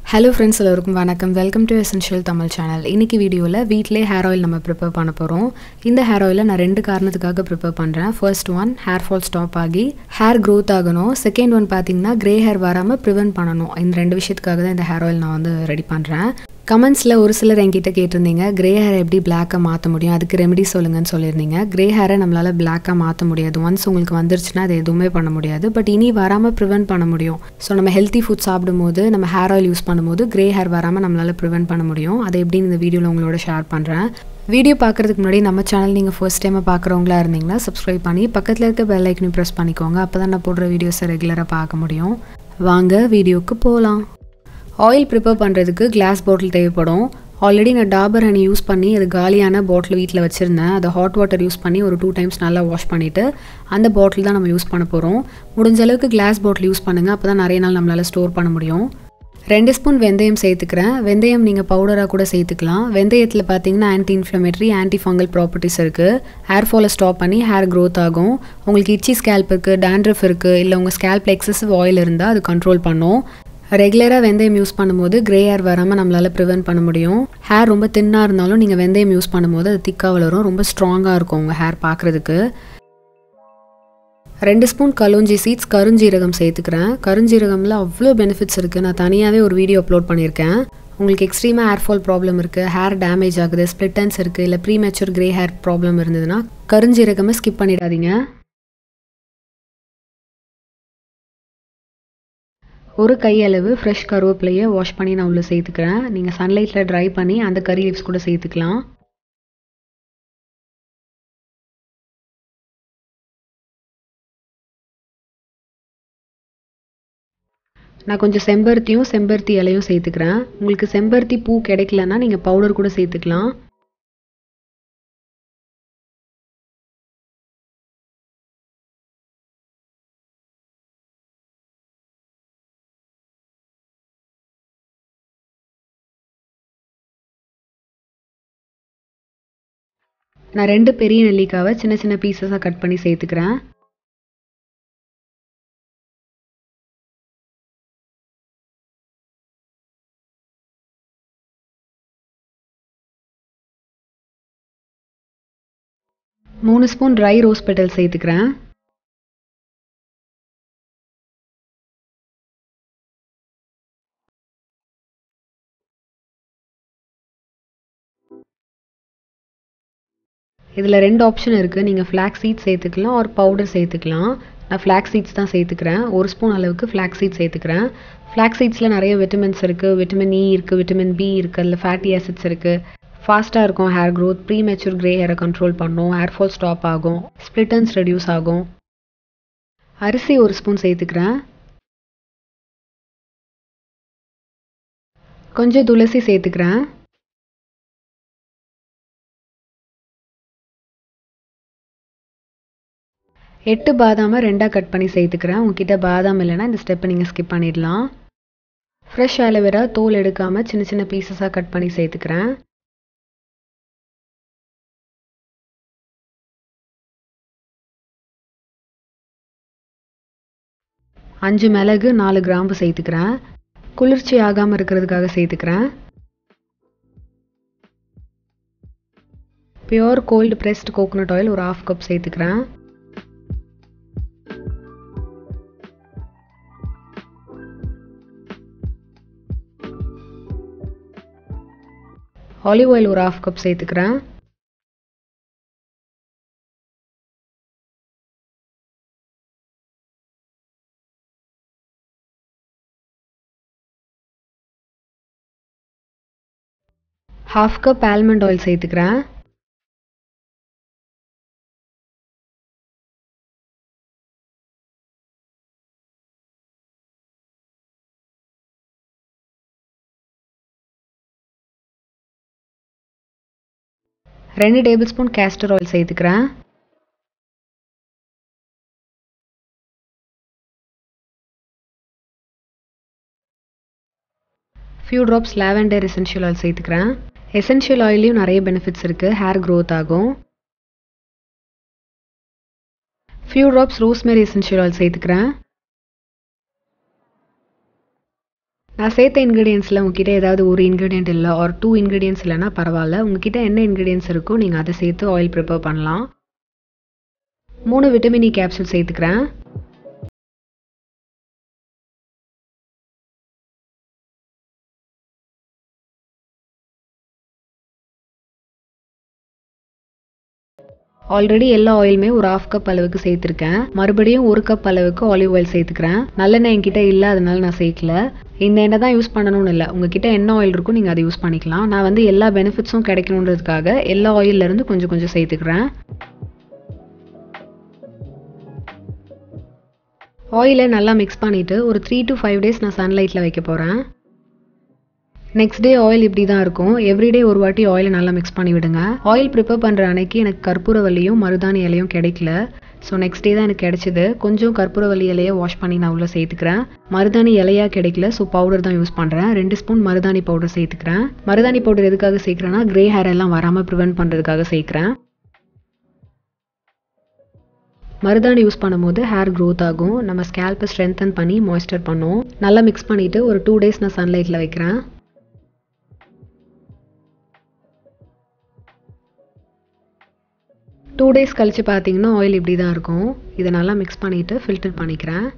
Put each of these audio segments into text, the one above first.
hello friends எல்லோருக்கும் வணக்கம் welcome to essential Tamil channel இன்னைக்கு வீடியோவில் வீட்டிலே ஹேர் ஆயில் நம்ம ப்ரிப்பேர் பண்ண போகிறோம் இந்த ஹேர் ஆயிலை நான் ரெண்டு காரணத்துக்காக ப்ரிப்பேர் பண்ணுறேன் first one hair fall stop ஆகி ஹேர் க்ரோத் ஆகணும் செகண்ட் ஒன் பார்த்தீங்கன்னா க்ரே ஹேர் வராமல் ப்ரிவென்ட் பண்ணணும் இந்த ரெண்டு விஷயத்துக்காக தான் இந்த ஹேர் ஆயில் நான் வந்து ரெடி பண்ணுறேன் கமெண்ட்ஸில் ஒரு சிலர் என்கிட்ட கேட்டிருந்தீங்க க்ரே ஹேரை எப்படி பிளாக்காக மாற்ற முடியும் அதுக்கு ரெமெடி சொல்லுங்கன்னு சொல்லியிருந்தீங்க க்ரே ஹேரை நம்மளால் பிளாக்காக மாற்ற முடியாது ஒன்ஸ் உங்களுக்கு வந்துருச்சுன்னா அது எதுவுமே பண்ண முடியாது பட் இனி வராமல் ப்ரிவென்ட் பண்ண முடியும் ஸோ நம்ம ஹெல்த்தி ஃபுட் சாப்பிடும்போது நம்ம ஹேர் ஆயில் யூஸ் பண்ணும்போது க்ரே ஹேர் வராமல் நம்மளால் ப்ரிவென்ட் பண்ண முடியும் அதை எப்படின்னு இந்த வீடியோவில் உங்களோட ஷேர் பண்ணுறேன் வீடியோ பார்க்குறதுக்கு முன்னாடி நம்ம சேனல் நீங்கள் ஃபர்ஸ்ட் டைமாக பார்க்குறவங்களா இருந்தீங்கன்னா சப்ஸ்கிரைப் பண்ணி பக்கத்தில் இருக்க பெல் ஐக்கனையும் ப்ரெஸ் பண்ணிக்கோங்க அப்போ தான் நான் போடுற வீடியோஸை ரெகுலராக பார்க்க முடியும் வாங்க வீடியோக்கு போகலாம் ஆயில் ப்ரிப்பேர் பண்ணுறதுக்கு கிளாஸ் பாட்டில் தேவைப்படும் ஆல்ரெடி நான் டாபர் ஹனி யூஸ் பண்ணி அது காலியான பாட்டில் வீட்டில் வச்சுருந்தேன் அதை ஹாட் வாட்டர் யூஸ் பண்ணி ஒரு டூ டைம்ஸ் நல்லா வாஷ் பண்ணிவிட்டு அந்த பாட்டில் தான் நம்ம யூஸ் பண்ண போகிறோம் முடிஞ்ச அளவுக்கு கிளாஸ் பாட்டில் யூஸ் பண்ணுங்கள் அப்போ தான் நிறைய நாள் நம்மளால் ஸ்டோர் பண்ண முடியும் ரெண்டு ஸ்பூன் வெந்தயம் சேர்த்துக்கிறேன் வெந்தயம் நீங்கள் பவுடராக கூட சேர்த்துக்கலாம் வெந்தயத்தில் பார்த்தீங்கன்னா anti inflammatory anti fungal properties இருக்குது ஹேர் ஃபாலை ஸ்டாப் பண்ணி ஹேர் க்ரோத் ஆகும் உங்களுக்கு இச்சி ஸ்கேல்ப் இருக்குது டேண்ட்ரஃப் இருக்குது இல்லை உங்கள் ஸ்கேல்பில் எக்ஸசிவ் ஆயில் இருந்தால் அது கண்ட்ரோல் பண்ணும் ரெகுலராக வெந்தயம் யூஸ் பண்ணும்போது க்ரே ஹேர் வராமல் நம்மளால் ப்ரிவென்ட் பண்ண முடியும் ஹேர் ரொம்ப தின்னாக இருந்தாலும் நீங்கள் வெந்தயம் யூஸ் பண்ணும்போது அது திக்காக வளரும் ரொம்ப ஸ்ட்ராங்காக இருக்கும் உங்கள் ஹேர் பார்க்குறதுக்கு ரெண்டு ஸ்பூன் கலோஞ்சி சீட்ஸ் கருஞ்சீரகம் சேர்த்துக்கிறேன் கருஞ்சீரகமில் அவ்வளோ பெனிஃபிட்ஸ் இருக்குது நான் தனியாகவே ஒரு வீடியோ அப்லோட் பண்ணியிருக்கேன் உங்களுக்கு எக்ஸ்ட்ரீமாக ஹேர் ஃபால் ப்ராப்ளம் இருக்குது ஹேர் டேமேஜ் ஆகுது ஸ்ப்ளிட்டன்ஸ் இருக்குது இல்லை premature grey hair problem இருந்ததுன்னா கருஞ்சீரகமே ஸ்கிப் பண்ணிடாதீங்க ஒரு கையளவு ஃப்ரெஷ் கருவேப்பிலையை வாஷ் பண்ணி நான் உள்ளே சேர்த்துக்கிறேன் நீங்கள் சன்லைட்டில் ட்ரை பண்ணி அந்த கறி லீவ்ஸ் கூட சேர்த்துக்கலாம் நான் கொஞ்சம் செம்பருத்தியும் செம்பருத்தி இலையும் சேர்த்துக்கிறேன் உங்களுக்கு செம்பருத்தி பூ கிடைக்கலன்னா நீங்கள் பவுடர் கூட சேர்த்துக்கலாம் நான் ரெண்டு பெரிய நெல்லிக்காவை சின்ன சின்ன பீசஸாக கட் பண்ணி சேர்த்துக்கிறேன் மூணு ஸ்பூன் ட்ரை ரோஸ் பெட்டல் சேர்த்துக்கிறேன் இதில் ரெண்டு ஆப்ஷன் இருக்குது நீங்கள் ஃப்ளாக் சீட் சேர்த்துக்கலாம் ஒரு பவுடர் சேர்த்துக்கலாம் நான் ஃப்ளாக் சீட்ஸ் தான் சேர்த்துக்கிறேன் ஒரு ஸ்பூன் அளவுக்கு ஃப்ளாக் சீட் சேர்த்துக்கிறேன் ஃப்ளாக் சீட்ஸில் நிறைய விட்டமின்ஸ் இருக்குது விட்டமின் இ இருக்குது விட்டமின் பி இருக்குது அதில் ஃபேட்டி ஆசிட்ஸ் இருக்குது ஃபாஸ்ட்டாக இருக்கும் hair growth premature grey ஹேரை கண்ட்ரோல் பண்ணும் ஹேர் ஃபால் ஸ்டாப் ஆகும் ஸ்ப்ளிட்டன்ஸ் ரெடியூஸ் ஆகும் அரிசி ஒரு ஸ்பூன் சேர்த்துக்கிறேன் கொஞ்சம் துளசி சேர்த்துக்கிறேன் எட்டு பாதாமை ரெண்டாக கட் பண்ணி சேர்த்துக்கிறேன் உங்ககிட்ட பாதாம் இல்லைன்னா இந்த ஸ்டெப்பை நீங்கள் ஸ்கிப் பண்ணிடலாம் ஃப்ரெஷ் ஆலோவேரா தோல் எடுக்காமல் சின்ன சின்ன பீசஸாக கட் பண்ணி சேர்த்துக்கிறேன் அஞ்சு மிளகு நாலு கிராம்பு சேர்த்துக்கிறேன் குளிர்ச்சி ஆகாமல் இருக்கிறதுக்காக சேர்த்துக்கிறேன் pure cold pressed coconut oil ஒரு ஆஃப் கப் சேர்த்துக்கிறேன் ஆலிவ் ஆயில் ஒரு ஆஃப் கப் சேர்த்துக்கிறேன் ஹாஃப் கப் ஆல்மண்ட் ஆயில் சேர்த்துக்கிறேன் ரெண்டு டேபிள் ஸ்பூன் கேஸ்டர் ஆயில் சேர்த்துக்கிறேன் few drops lavender essential oil சேர்த்துக்கிறேன் எசென்ஷியல் ஆயிலையும் நிறைய பெனிஃபிட்ஸ் இருக்குது ஹேர் க்ரோத் ஆகும் few drops rosemary essential oil சேர்த்துக்கிறேன் நான் சேர்த்த இன்க்ரீடியன்ஸில் உங்ககிட்ட ஏதாவது ஒரு இன்க்ரீடியன்ட் இல்லை ஒரு டூ இன்க்ரீடியன்ஸ் இல்லைனா பரவாயில்ல உங்ககிட்ட என்ன இன்க்ரீடியன்ஸ் இருக்கோ நீங்கள் அதை சேர்த்து ஆயில் ப்ரிப்பேர் பண்ணலாம் மூணு விட்டமின் இ கேப்சூல் சேர்த்துக்கிறேன் ஆல்ரெடி எல்லா ஆயிலுமே ஒரு ஆஃப் கப் அளவுக்கு சேர்த்துருக்கேன் மறுபடியும் ஒரு கப் அளவுக்கு ஆலிவ் ஆயில் சேர்த்துக்கிறேன் நல்லெண்ணெய் என்கிட்ட இல்லை அதனால நான் சேர்க்கல இந்த எண்ணெய் தான் யூஸ் பண்ணணும்னு இல்லை உங்ககிட்ட என்ன ஆயில் இருக்கோ நீங்கள் அதை யூஸ் பண்ணிக்கலாம் நான் வந்து எல்லா பெனிஃபிட்ஸும் கிடைக்கணுன்றதுக்காக எல்லா ஆயிலேருந்து கொஞ்சம் கொஞ்சம் சேர்த்துக்கிறேன் ஆயிலை நல்லா மிக்ஸ் பண்ணிவிட்டு ஒரு த்ரீ டு ஃபைவ் டேஸ் நான் சன்லைட்டில் வைக்க போகிறேன் நெக்ஸ்ட் டே ஆயில் இப்படி தான் இருக்கும் எவ்ரிடே ஒரு வாட்டி ஆயிலை நல்லா மிக்ஸ் பண்ணி விடுங்க ஆயில் ப்ரிப்பேர் பண்ணுற அன்னைக்கு எனக்கு கற்பூரவல்லியும் மருதாணி இலையும் கிடைக்கல ஸோ நெக்ஸ்ட் டே தான் எனக்கு கிடைச்சிது கொஞ்சம் கற்பூரவல்லி இலையை வாஷ் பண்ணி நான் உள்ளே சேர்த்துக்கிறேன் மருதாணி இலையாக கிடைக்கல ஸோ பவுடர் தான் யூஸ் பண்ணுறேன் ரெண்டு ஸ்பூன் மருதாணி பவுடர் சேர்த்துக்கிறேன் மருதாணி பவுடர் எதுக்காக சேர்க்குறேன்னா கிரே ஹேர் எல்லாம் வராமல் ப்ரிவென்ட் பண்ணுறதுக்காக சேர்க்குறேன் மருதாணி யூஸ் பண்ணும்போது ஹேர் க்ரோத் ஆகும் நம்ம ஸ்கேல்ப்பை ஸ்ட்ரென்தன் பண்ணி மாய்ஸ்டர் பண்ணும் நல்லா மிக்ஸ் பண்ணிவிட்டு ஒரு டூ டேஸ் நான் சன்லைட்டில் வைக்கிறேன் டூ டேஸ் கழித்து பார்த்தீங்கன்னா ஆயில் இப்படி தான் இருக்கும் இதை நல்லா மிக்ஸ் பண்ணிவிட்டு ஃபில்டர் பண்ணிக்கிறேன்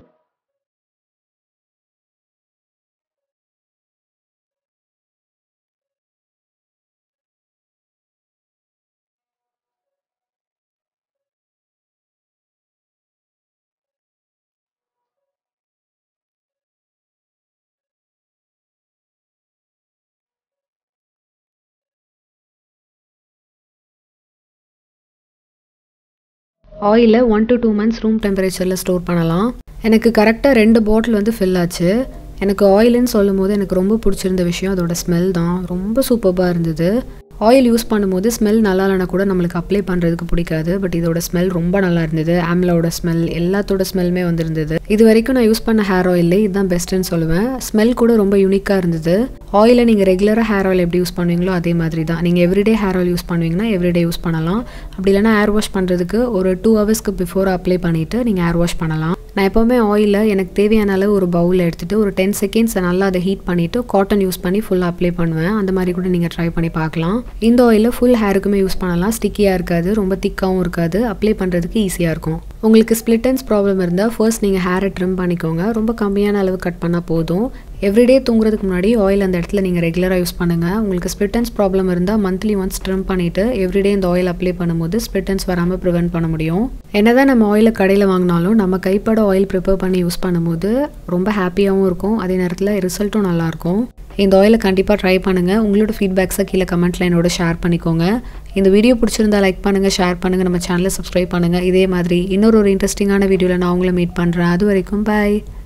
ஆயிலை one to two months room டெம்பரேச்சரில் ஸ்டோர் பண்ணலாம் எனக்கு கரெக்டாக ரெண்டு பாட்டில் வந்து ஃபில் ஆச்சு எனக்கு ஆயிலுன்னு சொல்லும் போது எனக்கு ரொம்ப பிடிச்சிருந்த விஷயம் அதோட ஸ்மெல் தான் ரொம்ப சூப்பராக இருந்தது ஆயில் யூஸ் பண்ணும்போது ஸ்மெல் நல்லா இல்லைனா கூட நம்மளுக்கு அப்ளை பண்ணுறதுக்கு பிடிக்காது பட் இதோட ஸ்மெல் ரொம்ப நல்லா இருந்தது ஆம்லாவோட ஸ்மெல் எல்லாத்தோட ஸ்மெல்லுமே வந்திருந்தது இது வரைக்கும் நான் யூஸ் பண்ண ஹேர் ஆயில் இதுதான் பெஸ்ட்டுன்னு சொல்லுவேன் ஸ்மெல் கூட ரொம்ப யூனிக்காக இருந்தது ஆயிலை நீங்கள் ரெகுலராக ஹேர் ஆயில் எப்படி யூஸ் பண்ணுவீங்களோ அதே மாதிரி தான் நீங்கள் எவ்ரிடே ஹேர் ஆயில் யூஸ் பண்ணுவீங்கன்னா எவ்ரிடே யூஸ் பண்ணலாம் அப்படி இல்லைனா ஹேர் வாஷ் பண்ணுறதுக்கு ஒரு டூ ஹவர்ஸ்க்கு பிஃபோர் அப்ளை பண்ணிவிட்டு நீங்கள் ஹேர் வாஷ் பண்ணலாம் நான் எப்போவுமே ஆயிலை எனக்கு தேவையான அளவு ஒரு பவுலில் எடுத்துகிட்டு ஒரு டென் செகண்ட்ஸ் நல்லா அதை ஹீட் பண்ணிவிட்டு காட்டன் யூஸ் பண்ணி ஃபுல்லாக அப்ளை பண்ணுவேன் அந்த மாதிரி கூட நீங்கள் ட்ரை பண்ணி பார்க்கலாம் இந்த ஆயிலை ஃபுல் ஹேருக்குமே யூஸ் பண்ணலாம் ஸ்டிக்கியாக இருக்காது ரொம்ப திக்காகவும் இருக்காது அப்ளை பண்ணுறதுக்கு ஈஸியாக இருக்கும் உங்களுக்கு ஸ்பிளிட்டன்ஸ் ப்ராப்ளம் இருந்தால் ஃபர்ஸ்ட் நீங்கள் ஹேரை ட்ரிம் பண்ணிக்கோங்க ரொம்ப கம்மியான அளவு கட் பண்ணால் போதும் எவ்ரிடே தூங்குறதுக்கு முன்னாடி ஆயில் அந்த இடத்துல நீங்கள் ரெகுலராக யூஸ் பண்ணுங்கள் உங்களுக்கு ஸ்பிளிட்டன்ஸ் ப்ராப்ளம் இருந்தால் மந்த்லி ஒன்ஸ் ட்ரிம் பண்ணிவிட்டு எவ்ரிடே இந்த ஆயில் அப்ளை பண்ணும்போது ஸ்பிளிட்டன்ஸ் வராமல் ப்ரிவென்ட் பண்ண முடியும் என்னதான் நம்ம ஆயிலை கடையில் வாங்கினாலும் நம்ம கைப்பட ஆயில் ப்ரிப்பேர் பண்ணி யூஸ் பண்ணும்போது ரொம்ப ஹாப்பியாகவும் இருக்கும் அதே நேரத்தில் ரிசல்ட்டும் நல்லாயிருக்கும் இந்த ஆயிலை கண்டிப்பாக ட்ரை பண்ணுங்கள் உங்களோட ஃபீட்பேக்ஸை கீழே கமெண்ட்டில் என்னோட ஷேர் பண்ணிக்கோங்க இந்த வீடியோ பிடிச்சிருந்தா லைக் பண்ணுங்கள் ஷேர் பண்ணுங்கள் நம்ம சேனலை சப்ஸ்கிரைப் பண்ணுங்கள் இதே மாதிரி இன்னொரு ஒரு இன்ட்ரெஸ்டிங்கான வீடியோவில் நான் உங்களை மீட் பண்ணுறேன் அது வரைக்கும் பாய்